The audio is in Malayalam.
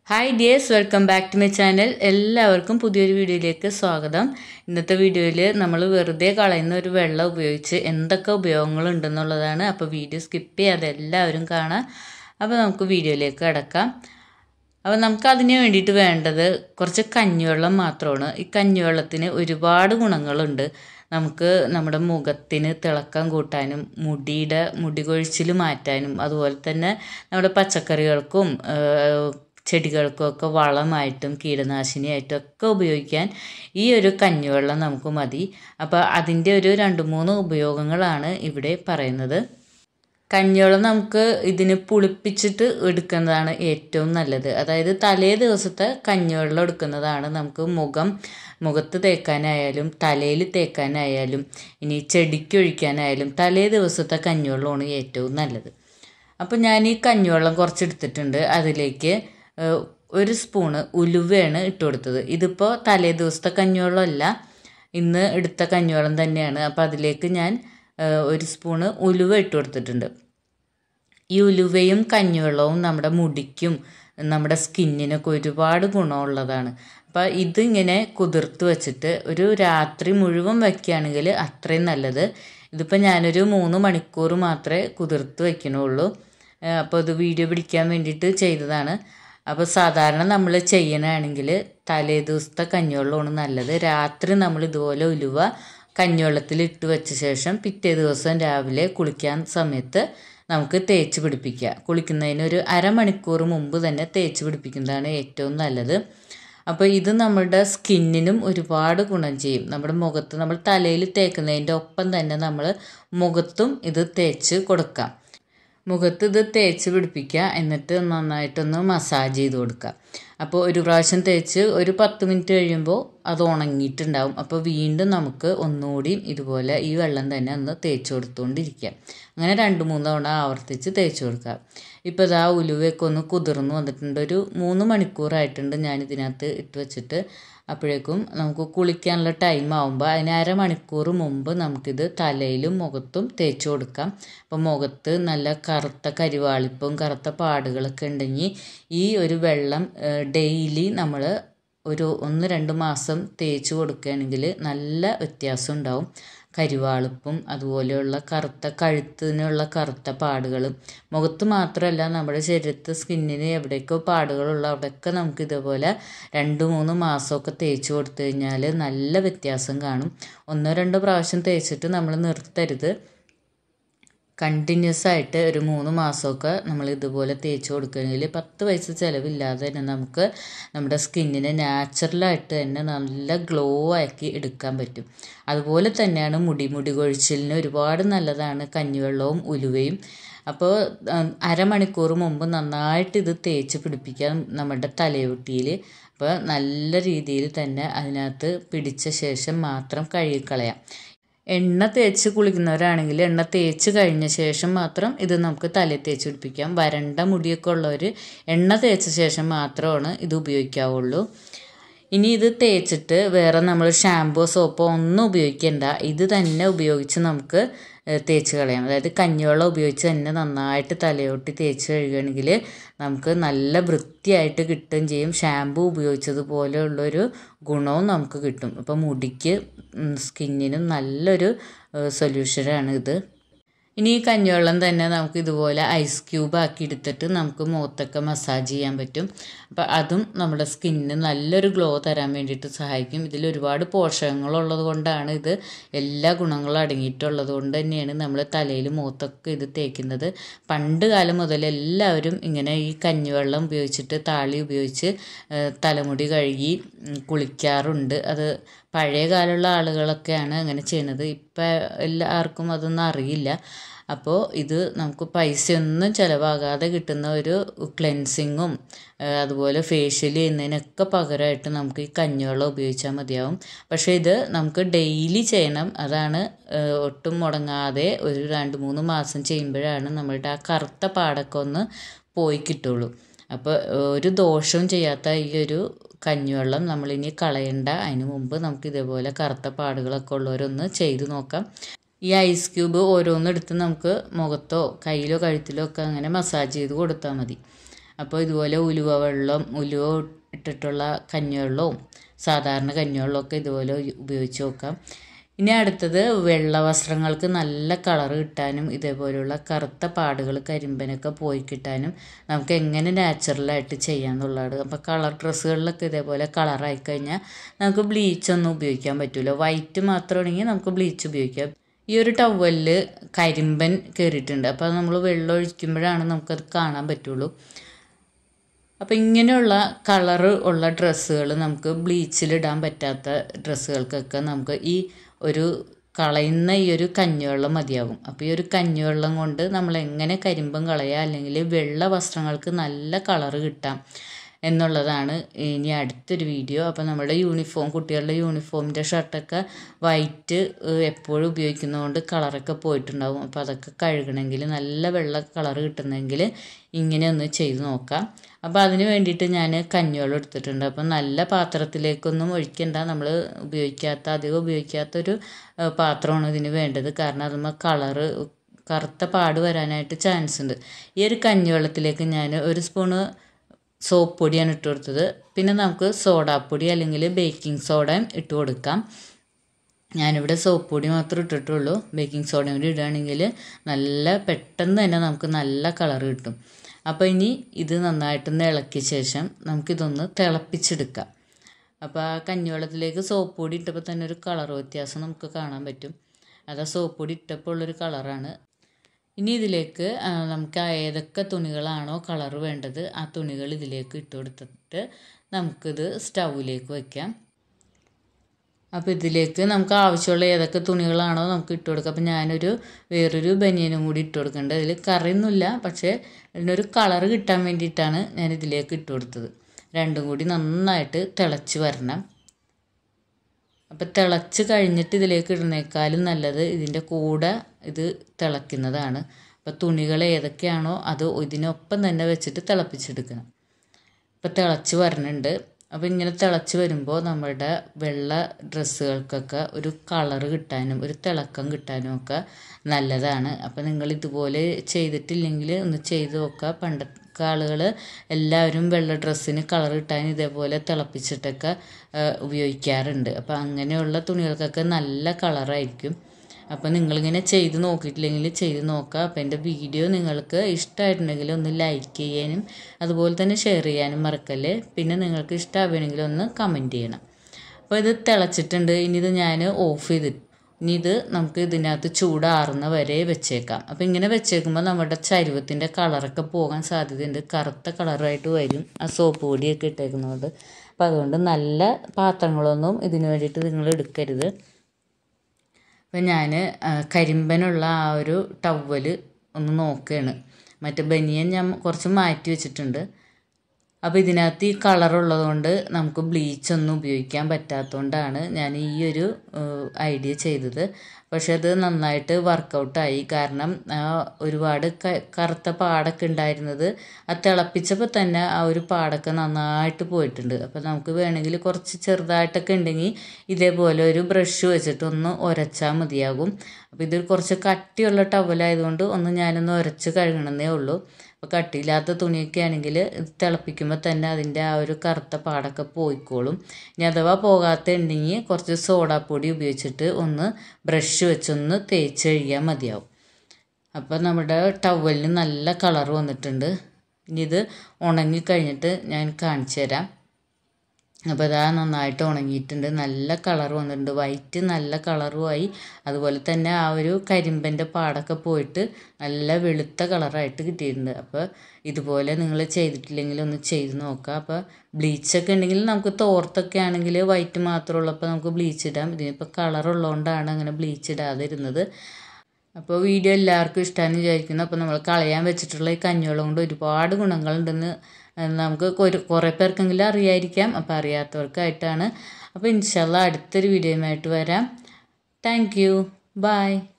hi dears welcome back to my channel എല്ലാവർക്കും പുതിയൊരു വീഡിയോയിലേക്ക് സ്വാഗതം ഇന്നത്തെ വീഡിയോയിൽ നമ്മൾ വെറുതെ കളയുന്ന ഒരു വെള്ളം ഉപയോഗിച്ച് എന്തൊക്കെ ഉപയോഗങ്ങളുണ്ടെന്നുള്ളതാണ് അപ്പോൾ വീഡിയോ സ്കിപ്പ് ചെയ്യാതെ എല്ലാവരും കാണാം അപ്പോൾ നമുക്ക് വീഡിയോയിലേക്ക് കിടക്കാം അപ്പോൾ നമുക്ക് അതിന് വേണ്ടിയിട്ട് വേണ്ടത് കുറച്ച് കഞ്ഞിവെള്ളം മാത്രമാണ് ഈ കഞ്ഞിവെള്ളത്തിന് ഒരുപാട് ഗുണങ്ങളുണ്ട് നമുക്ക് നമ്മുടെ മുഖത്തിന് തിളക്കം കൂട്ടാനും മുടിയുടെ മുടി കൊഴിച്ചിൽ മാറ്റാനും അതുപോലെ തന്നെ നമ്മുടെ പച്ചക്കറികൾക്കും ചെടികൾക്കും ഒക്കെ വളമായിട്ടും കീടനാശിനിയായിട്ടും ഒക്കെ ഉപയോഗിക്കാൻ ഈ ഒരു കഞ്ഞിവെള്ളം നമുക്ക് മതി അപ്പോൾ അതിൻ്റെ ഒരു രണ്ട് മൂന്ന് ഉപയോഗങ്ങളാണ് ഇവിടെ പറയുന്നത് കഞ്ഞിവെള്ളം നമുക്ക് ഇതിന് പുളിപ്പിച്ചിട്ട് എടുക്കുന്നതാണ് ഏറ്റവും നല്ലത് അതായത് തലേ ദിവസത്തെ കഞ്ഞിവെള്ളം എടുക്കുന്നതാണ് നമുക്ക് മുഖം മുഖത്ത് തേക്കാനായാലും തലയിൽ തേക്കാനായാലും ഇനി ചെടിക്ക് ഒഴിക്കാനായാലും തലേ ദിവസത്തെ കഞ്ഞിവെള്ളമാണ് ഏറ്റവും നല്ലത് അപ്പോൾ ഞാൻ ഈ കഞ്ഞിവെള്ളം കുറച്ചെടുത്തിട്ടുണ്ട് അതിലേക്ക് ഒരു സ്പൂണ് ഉലുവയാണ് ഇട്ട് കൊടുത്തത് ഇതിപ്പോൾ തലേ ദിവസത്തെ കഞ്ഞിവെള്ളമല്ല ഇന്ന് എടുത്ത കഞ്ഞിവെള്ളം തന്നെയാണ് അപ്പോൾ അതിലേക്ക് ഞാൻ ഒരു സ്പൂണ് ഉലുവ ഇട്ട് കൊടുത്തിട്ടുണ്ട് ഈ ഉലുവയും കഞ്ഞിവെള്ളവും നമ്മുടെ മുടിക്കും നമ്മുടെ സ്കിന്നിനൊക്കെ ഒരുപാട് ഗുണമുള്ളതാണ് അപ്പോൾ ഇതിങ്ങനെ കുതിർത്ത് വെച്ചിട്ട് ഒരു രാത്രി മുഴുവൻ വയ്ക്കുകയാണെങ്കിൽ അത്രയും നല്ലത് ഇതിപ്പോൾ ഞാനൊരു മൂന്ന് മണിക്കൂർ മാത്രമേ കുതിർത്ത് വയ്ക്കണുള്ളൂ അപ്പോൾ ഇത് വീഡിയോ പിടിക്കാൻ വേണ്ടിയിട്ട് ചെയ്തതാണ് അപ്പോൾ സാധാരണ നമ്മൾ ചെയ്യണമെങ്കിൽ തലേ ദിവസത്തെ കഞ്ഞിവെള്ളമാണ് നല്ലത് രാത്രി നമ്മൾ ഇതുപോലെ ഉലുവ കഞ്ഞിവെള്ളത്തിൽ ഇട്ട് വെച്ച ശേഷം പിറ്റേ ദിവസം രാവിലെ കുളിക്കാൻ സമയത്ത് നമുക്ക് തേച്ച് പിടിപ്പിക്കുക കുളിക്കുന്നതിന് ഒരു അരമണിക്കൂർ മുമ്പ് തന്നെ തേച്ച് പിടിപ്പിക്കുന്നതാണ് ഏറ്റവും നല്ലത് അപ്പോൾ ഇത് നമ്മുടെ സ്കിന്നിനും ഒരുപാട് ഗുണം ചെയ്യും നമ്മുടെ മുഖത്ത് നമ്മൾ തലയിൽ തേക്കുന്നതിൻ്റെ ഒപ്പം തന്നെ നമ്മൾ മുഖത്തും ഇത് തേച്ച് കൊടുക്കാം മുഖത്ത് ഇത് തേച്ച് പിടിപ്പിക്കുക എന്നിട്ട് നന്നായിട്ടൊന്ന് മസാജ് ചെയ്ത് കൊടുക്കുക അപ്പോൾ ഒരു പ്രാവശ്യം തേച്ച് ഒരു പത്ത് മിനിറ്റ് കഴിയുമ്പോൾ അത് ഉണങ്ങിയിട്ടുണ്ടാവും അപ്പോൾ വീണ്ടും നമുക്ക് ഒന്നുകൂടി ഇതുപോലെ ഈ വെള്ളം തന്നെ ഒന്ന് തേച്ച് കൊടുത്തുകൊണ്ടിരിക്കുക അങ്ങനെ രണ്ട് മൂന്ന് തവണ ആവർത്തിച്ച് തേച്ച് കൊടുക്കുക ഇപ്പോൾ ഇതാ ഉലുവയൊക്കെ ഒന്ന് കുതിർന്ന് വന്നിട്ടുണ്ട് ഒരു മൂന്ന് മണിക്കൂറായിട്ടുണ്ട് ഞാൻ ഇതിനകത്ത് ഇട്ട് വെച്ചിട്ട് അപ്പോഴേക്കും നമുക്ക് കുളിക്കാനുള്ള ടൈം ആകുമ്പോൾ അതിന് അരമണിക്കൂർ മുമ്പ് നമുക്കിത് തലയിലും മുഖത്തും തേച്ച് കൊടുക്കാം അപ്പോൾ മുഖത്ത് നല്ല കറുത്ത കരിവാളിപ്പും കറുത്ത പാടുകളൊക്കെ ഉണ്ടെങ്കിൽ ഈ ഒരു വെള്ളം ഡെയിലി നമ്മൾ ഒരു ഒന്ന് രണ്ട് മാസം തേച്ച് കൊടുക്കുകയാണെങ്കിൽ നല്ല വ്യത്യാസം ഉണ്ടാവും കരിവാളിപ്പും അതുപോലെയുള്ള കറുത്ത കഴുത്തിനുള്ള കറുത്ത പാടുകളും മുഖത്ത് മാത്രമല്ല നമ്മുടെ ശരീരത്ത് സ്കിന്നിന് എവിടെയൊക്കെ പാടുകളുള്ള അവിടെയൊക്കെ നമുക്ക് ഇതേപോലെ രണ്ട് മൂന്ന് മാസമൊക്കെ തേച്ച് കൊടുത്തു കഴിഞ്ഞാൽ നല്ല വ്യത്യാസം കാണും ഒന്നോ രണ്ടോ പ്രാവശ്യം തേച്ചിട്ട് നമ്മൾ നിർത്തരുത് കണ്ടിന്യൂസ് ആയിട്ട് ഒരു മൂന്ന് മാസമൊക്കെ നമ്മൾ ഇതുപോലെ തേച്ച് കൊടുക്കുകയാണെങ്കിൽ പത്ത് പൈസ ചിലവില്ലാതെ തന്നെ നമുക്ക് നമ്മുടെ സ്കിന്നിനെ നാച്ചുറലായിട്ട് തന്നെ നല്ല ഗ്ലോ ആക്കി എടുക്കാൻ പറ്റും അതുപോലെ തന്നെയാണ് മുടി മുടി കൊഴിച്ചിലിന് ഒരുപാട് നല്ലതാണ് കഞ്ഞിവെള്ളവും ഉലുവയും അപ്പോൾ അരമണിക്കൂർ മുമ്പ് നന്നായിട്ട് ഇത് തേച്ച് പിടിപ്പിക്കാം നമ്മുടെ തലയൊട്ടിയിൽ അപ്പോൾ നല്ല രീതിയിൽ തന്നെ അതിനകത്ത് പിടിച്ച ശേഷം മാത്രം കഴുകിക്കളയാം എണ്ണ തേച്ച് കുളിക്കുന്നവരാണെങ്കിൽ എണ്ണ തേച്ച് കഴിഞ്ഞ ശേഷം മാത്രം ഇത് നമുക്ക് തലയിൽ തേച്ച് പിടിപ്പിക്കാം വരണ്ട മുടിയൊക്കെ ഉള്ളവർ എണ്ണ തേച്ച ശേഷം മാത്രമാണ് ഇത് ഉപയോഗിക്കാവുള്ളൂ ഇനി ഇത് തേച്ചിട്ട് വേറെ നമ്മൾ ഷാമ്പോ സോപ്പോ ഒന്നും ഉപയോഗിക്കേണ്ട ഇത് തന്നെ ഉപയോഗിച്ച് നമുക്ക് തേച്ച് കളയാം അതായത് കഞ്ഞിവെള്ളം ഉപയോഗിച്ച് തന്നെ നന്നായിട്ട് തലയോട്ടി തേച്ച് കഴുകുകയാണെങ്കിൽ നമുക്ക് നല്ല വൃത്തിയായിട്ട് കിട്ടുകയും ചെയ്യും ഷാമ്പു ഉപയോഗിച്ചതുപോലെയുള്ളൊരു ഗുണവും നമുക്ക് കിട്ടും അപ്പോൾ മുടിക്ക് സ്കിന്നിനും നല്ലൊരു സൊല്യൂഷനാണ് ഇത് ഇനി ഈ കഞ്ഞിവെള്ളം തന്നെ നമുക്ക് ഇതുപോലെ ഐസ് ക്യൂബ് ആക്കി എടുത്തിട്ട് നമുക്ക് മുഖത്തൊക്കെ മസാജ് ചെയ്യാൻ പറ്റും അപ്പോൾ അതും നമ്മുടെ സ്കിന്നിന് നല്ലൊരു ഗ്ലോ തരാൻ വേണ്ടിയിട്ട് സഹായിക്കും ഇതിൽ ഒരുപാട് പോഷകങ്ങളുള്ളത് കൊണ്ടാണ് ഇത് എല്ലാ ഗുണങ്ങളും അടങ്ങിയിട്ടുള്ളത് കൊണ്ട് തന്നെയാണ് നമ്മൾ തലയിൽ മുഖത്തൊക്കെ ഇത് തേക്കുന്നത് പണ്ട് കാലം മുതൽ എല്ലാവരും ഇങ്ങനെ ഈ കഞ്ഞിവെള്ളം ഉപയോഗിച്ചിട്ട് താളി ഉപയോഗിച്ച് തലമുടി കഴുകി കുളിക്കാറുണ്ട് അത് പഴയ കാലമുള്ള ആളുകളൊക്കെയാണ് അങ്ങനെ ചെയ്യുന്നത് ഇപ്പം എല്ലാവർക്കും അതൊന്നും അറിയില്ല അപ്പോൾ ഇത് നമുക്ക് പൈസയൊന്നും ചിലവാകാതെ കിട്ടുന്ന ഒരു ക്ലെൻസിങ്ങും അതുപോലെ ഫേഷ്യൽ ചെയ്യുന്നതിനൊക്കെ പകരമായിട്ട് നമുക്ക് ഈ കഞ്ഞിവെള്ളം ഉപയോഗിച്ചാൽ മതിയാവും പക്ഷേ ഇത് നമുക്ക് ഡെയിലി ചെയ്യണം അതാണ് ഒട്ടും മുടങ്ങാതെ ഒരു രണ്ട് മൂന്ന് മാസം ചെയ്യുമ്പോഴാണ് നമ്മളുടെ ആ കറുത്ത പാടൊക്കെ ഒന്ന് പോയി കിട്ടുള്ളൂ അപ്പോൾ ഒരു ദോഷവും ചെയ്യാത്ത ഈ ഒരു കഞ്ഞിവെള്ളം നമ്മളിനി കളയണ്ട അതിന് മുമ്പ് നമുക്ക് ഇതേപോലെ കറുത്ത പാടുകളൊക്കെ ഉള്ളവരൊന്ന് ചെയ്ത് നോക്കാം ഈ ഐസ് ക്യൂബ് ഓരോന്നെടുത്ത് നമുക്ക് മുഖത്തോ കയ്യിലോ കഴുത്തിലോ ഒക്കെ അങ്ങനെ മസാജ് ചെയ്ത് കൊടുത്താൽ മതി അപ്പോൾ ഇതുപോലെ ഉലുവ വെള്ളം ഉലുവ ഇട്ടിട്ടുള്ള കഞ്ഞിവെള്ളവും സാധാരണ കഞ്ഞിവെള്ളമൊക്കെ ഇതുപോലെ ഉപയോഗിച്ച് നോക്കാം ഇനി അടുത്തത് വെള്ള വസ്ത്രങ്ങൾക്ക് നല്ല കളർ കിട്ടാനും ഇതേപോലെയുള്ള കറുത്ത പാടുകൾ കരിമ്പനൊക്കെ പോയി കിട്ടാനും നമുക്ക് എങ്ങനെ നാച്ചുറലായിട്ട് ചെയ്യാമെന്നുള്ളതാണ് അപ്പോൾ കളർ ഡ്രസ്സുകളിലൊക്കെ ഇതേപോലെ കളറായി കഴിഞ്ഞാൽ നമുക്ക് ബ്ലീച്ച് ഒന്നും ഉപയോഗിക്കാൻ പറ്റില്ല വൈറ്റ് മാത്രമാണെങ്കിൽ നമുക്ക് ബ്ലീച്ച് ഉപയോഗിക്കാം ഈ ഒരു ടവലിൽ കരിമ്പൻ കയറിയിട്ടുണ്ട് അപ്പോൾ നമ്മൾ വെള്ളം ഒഴിക്കുമ്പോഴാണ് നമുക്കത് കാണാൻ പറ്റുള്ളൂ അപ്പോൾ ഇങ്ങനെയുള്ള കളറ് ഉള്ള ഡ്രസ്സുകൾ നമുക്ക് ബ്ലീച്ചിലിടാൻ പറ്റാത്ത ഡ്രസ്സുകൾക്കൊക്കെ നമുക്ക് ഈ ഒരു കളയുന്ന ഈ ഒരു കഞ്ഞിവെള്ളം മതിയാകും അപ്പോൾ ഈ ഒരു കഞ്ഞിവെള്ളം കൊണ്ട് നമ്മൾ എങ്ങനെ കരിമ്പം കളയുക അല്ലെങ്കിൽ വെള്ള വസ്ത്രങ്ങൾക്ക് നല്ല കളറ് കിട്ടാം എന്നുള്ളതാണ് ഇനി അടുത്തൊരു വീഡിയോ അപ്പോൾ നമ്മുടെ യൂണിഫോം കുട്ടികളുടെ യൂണിഫോമിൻ്റെ ഷർട്ടൊക്കെ വൈറ്റ് എപ്പോഴും ഉപയോഗിക്കുന്നതുകൊണ്ട് കളറൊക്കെ പോയിട്ടുണ്ടാവും അപ്പോൾ അതൊക്കെ കഴുകണമെങ്കിൽ നല്ല വെള്ള കളർ കിട്ടുന്നെങ്കിൽ ഇങ്ങനെ ഒന്ന് ചെയ്ത് നോക്കാം അപ്പോൾ അതിന് വേണ്ടിയിട്ട് ഞാൻ കഞ്ഞിവെള്ളം എടുത്തിട്ടുണ്ട് അപ്പം നല്ല പാത്രത്തിലേക്കൊന്നും ഒഴിക്കണ്ട നമ്മൾ ഉപയോഗിക്കാത്ത അധികം ഉപയോഗിക്കാത്തൊരു പാത്രമാണ് ഇതിന് വേണ്ടത് കാരണം അതുമ്പോൾ കളറ് കറുത്ത പാട് വരാനായിട്ട് ചാൻസ് ഉണ്ട് ഈ ഒരു കഞ്ഞിവെള്ളത്തിലേക്ക് ഞാൻ ഒരു സ്പൂണ് സോപ്പ് പൊടിയാണ് ഇട്ട് കൊടുത്തത് പിന്നെ നമുക്ക് സോഡാപ്പൊടി അല്ലെങ്കിൽ ബേക്കിംഗ് സോഡയും ഇട്ട് കൊടുക്കാം ഞാനിവിടെ സോപ്പ് പൊടി മാത്രമേ ഇട്ടിട്ടുള്ളൂ ബേക്കിംഗ് സോഡയും കൂടി ഇടുകയാണെങ്കിൽ നല്ല പെട്ടെന്ന് തന്നെ നമുക്ക് നല്ല കളർ കിട്ടും അപ്പോൾ ഇനി ഇത് നന്നായിട്ടൊന്ന് ഇളക്കിയ ശേഷം നമുക്കിതൊന്ന് തിളപ്പിച്ചെടുക്കാം അപ്പോൾ ആ കഞ്ഞിവെള്ളത്തിലേക്ക് സോപ്പ് പൊടി ഇട്ടപ്പോൾ തന്നെ ഒരു കളർ വ്യത്യാസം നമുക്ക് കാണാൻ പറ്റും അത് ആ സോപ്പ് പൊടി ഇട്ടപ്പോൾ ഉള്ളൊരു കളറാണ് ഇനി ഇതിലേക്ക് നമുക്ക് ഏതൊക്കെ തുണികളാണോ കളർ വേണ്ടത് ആ തുണികൾ ഇതിലേക്ക് ഇട്ട് കൊടുത്തിട്ട് നമുക്കിത് സ്റ്റൗവിലേക്ക് വയ്ക്കാം അപ്പോൾ ഇതിലേക്ക് നമുക്ക് ആവശ്യമുള്ള ഏതൊക്കെ തുണികളാണോ നമുക്ക് ഇട്ട് കൊടുക്കാം അപ്പോൾ ഞാനൊരു വേറൊരു ബനിയനും കൂടി ഇട്ട് കൊടുക്കുന്നുണ്ട് അതിൽ കറിയൊന്നുമില്ല പക്ഷേ ഇതിനൊരു കളർ കിട്ടാൻ വേണ്ടിയിട്ടാണ് ഞാൻ ഇതിലേക്ക് ഇട്ട് കൊടുത്തത് രണ്ടും കൂടി നന്നായിട്ട് തിളച്ച് വരണം അപ്പോൾ തിളച്ച് കഴിഞ്ഞിട്ട് ഇതിലേക്ക് ഇടുന്നേക്കാളും നല്ലത് ഇതിൻ്റെ കൂടെ ഇത് തിളയ്ക്കുന്നതാണ് അപ്പോൾ തുണികൾ ഏതൊക്കെയാണോ അത് ഇതിനൊപ്പം തന്നെ വെച്ചിട്ട് തിളപ്പിച്ചെടുക്കണം ഇപ്പോൾ തിളച്ച് വരണുണ്ട് അപ്പോൾ ഇങ്ങനെ തിളച്ച് വരുമ്പോൾ നമ്മുടെ വെള്ള ഡ്രസ്സുകൾക്കൊക്കെ ഒരു കളറ് കിട്ടാനും ഒരു തിളക്കം കിട്ടാനും ഒക്കെ നല്ലതാണ് അപ്പോൾ നിങ്ങൾ ഇതുപോലെ ചെയ്തിട്ടില്ലെങ്കിൽ ഒന്ന് ചെയ്ത് നോക്കുക പണ്ടത്തെ ആളുകൾ എല്ലാവരും വെള്ള ഡ്രസ്സിന് കളർ കിട്ടാൻ ഇതേപോലെ തിളപ്പിച്ചിട്ടൊക്കെ ഉപയോഗിക്കാറുണ്ട് അപ്പോൾ അങ്ങനെയുള്ള തുണികൾക്കൊക്കെ നല്ല കളറായിരിക്കും അപ്പോൾ നിങ്ങളിങ്ങനെ ചെയ്ത് നോക്കിയിട്ടില്ലെങ്കിൽ ചെയ്ത് നോക്കുക അപ്പോൾ എൻ്റെ വീഡിയോ നിങ്ങൾക്ക് ഇഷ്ടമായിട്ടുണ്ടെങ്കിൽ ഒന്ന് ലൈക്ക് ചെയ്യാനും അതുപോലെ തന്നെ ഷെയർ ചെയ്യാനും മറക്കല്ലേ പിന്നെ നിങ്ങൾക്ക് ഇഷ്ടമാവുകയാണെങ്കിൽ ഒന്ന് കമൻറ്റ് ചെയ്യണം അപ്പോൾ ഇത് തിളച്ചിട്ടുണ്ട് ഇനി ഇത് ഞാൻ ഓഫ് ചെയ്തിട്ട് ഇനി ഇത് നമുക്ക് ഇതിനകത്ത് ചൂടാറുന്ന വരെ വെച്ചേക്കാം അപ്പോൾ ഇങ്ങനെ വെച്ചേക്കുമ്പോൾ നമ്മുടെ ചരുവത്തിൻ്റെ കളറൊക്കെ പോകാൻ സാധ്യതയുണ്ട് കറുത്ത കളറായിട്ട് വരും ആ സോപ്പ് പൊടിയൊക്കെ ഇട്ടേക്കുന്നതുകൊണ്ട് അപ്പോൾ അതുകൊണ്ട് നല്ല പാത്രങ്ങളൊന്നും ഇതിന് വേണ്ടിയിട്ട് നിങ്ങൾ എടുക്കരുത് അപ്പം ഞാൻ കരിമ്പനുള്ള ആ ഒരു ടവല് ഒന്ന് നോക്കുകയാണ് മറ്റേ ബനിയൻ ഞാൻ കുറച്ച് മാറ്റി വെച്ചിട്ടുണ്ട് അപ്പോൾ ഇതിനകത്ത് ഈ കളറുള്ളത് കൊണ്ട് നമുക്ക് ബ്ലീച്ച് ഒന്നും ഉപയോഗിക്കാൻ പറ്റാത്തതുകൊണ്ടാണ് ഞാൻ ഈ ഒരു ഐഡിയ ചെയ്തത് പക്ഷെ അത് നന്നായിട്ട് വർക്കൗട്ടായി കാരണം ഒരുപാട് കറുത്ത പാടൊക്കെ ഉണ്ടായിരുന്നത് ആ തിളപ്പിച്ചപ്പോൾ തന്നെ ആ ഒരു പാടൊക്കെ നന്നായിട്ട് പോയിട്ടുണ്ട് അപ്പോൾ നമുക്ക് വേണമെങ്കിൽ കുറച്ച് ചെറുതായിട്ടൊക്കെ ഉണ്ടെങ്കിൽ ഇതേപോലെ ഒരു ബ്രഷ് വെച്ചിട്ട് ഒന്ന് ഉരച്ചാൽ മതിയാകും അപ്പോൾ ഇത് കുറച്ച് കട്ടിയുള്ള ടവലായതുകൊണ്ട് ഒന്ന് ഞാനൊന്ന് ഉരച്ച് കഴുകണമെന്നേ ഉള്ളൂ അപ്പോൾ കട്ടിയില്ലാത്ത തുണിയൊക്കെ ആണെങ്കിൽ തിളപ്പിക്കുമ്പോൾ തന്നെ അതിൻ്റെ ആ ഒരു കറുത്ത പാടൊക്കെ പോയിക്കോളും ഇനി അഥവാ പോകാത്ത ഉണ്ടെങ്കിൽ കുറച്ച് സോഡാപ്പൊടി ഉപയോഗിച്ചിട്ട് ഒന്ന് ബ്രഷ് വെച്ചൊന്ന് തേച്ച് കഴുകിയാൽ മതിയാവും അപ്പോൾ നമ്മുടെ ടവലിന് നല്ല കളർ വന്നിട്ടുണ്ട് ഇനി ഇത് ഉണങ്ങി കഴിഞ്ഞിട്ട് ഞാൻ കാണിച്ചു തരാം അപ്പോൾ ഇതാ നന്നായിട്ട് ഉണങ്ങിയിട്ടുണ്ട് നല്ല കളർ വന്നിട്ടുണ്ട് വൈറ്റ് നല്ല കളറുമായി അതുപോലെ തന്നെ ആ ഒരു കരിമ്പൻ്റെ പാടൊക്കെ പോയിട്ട് നല്ല വെളുത്ത കളറായിട്ട് കിട്ടിയിട്ടുണ്ട് അപ്പോൾ ഇതുപോലെ നിങ്ങൾ ചെയ്തിട്ടില്ലെങ്കിൽ ഒന്ന് ചെയ്ത് നോക്കുക അപ്പോൾ ബ്ലീച്ചൊക്കെ ഉണ്ടെങ്കിൽ നമുക്ക് തോർത്തൊക്കെ ആണെങ്കിൽ വൈറ്റ് മാത്രമേ ഉള്ളപ്പോൾ നമുക്ക് ബ്ലീച്ച് ഇടാം ഇതിനിപ്പോൾ കളർ ഉള്ളതുകൊണ്ടാണ് അങ്ങനെ ബ്ലീച്ച് ഇടാതിരുന്നത് അപ്പോൾ വീഡിയോ എല്ലാവർക്കും ഇഷ്ടമാണെന്ന് വിചാരിക്കുന്നു അപ്പോൾ നമ്മൾ കളയാൻ വെച്ചിട്ടുള്ള ഈ കഞ്ഞിവെള്ളം കൊണ്ട് ഒരുപാട് ഗുണങ്ങളുണ്ടെന്ന് നമുക്ക് ഒരു കുറേ പേർക്കെങ്കിലും അറിയായിരിക്കാം അപ്പോൾ അറിയാത്തവർക്കായിട്ടാണ് അപ്പോൾ ഇൻഷാല്ല അടുത്തൊരു വീഡിയോയുമായിട്ട് വരാം താങ്ക് യു ബൈ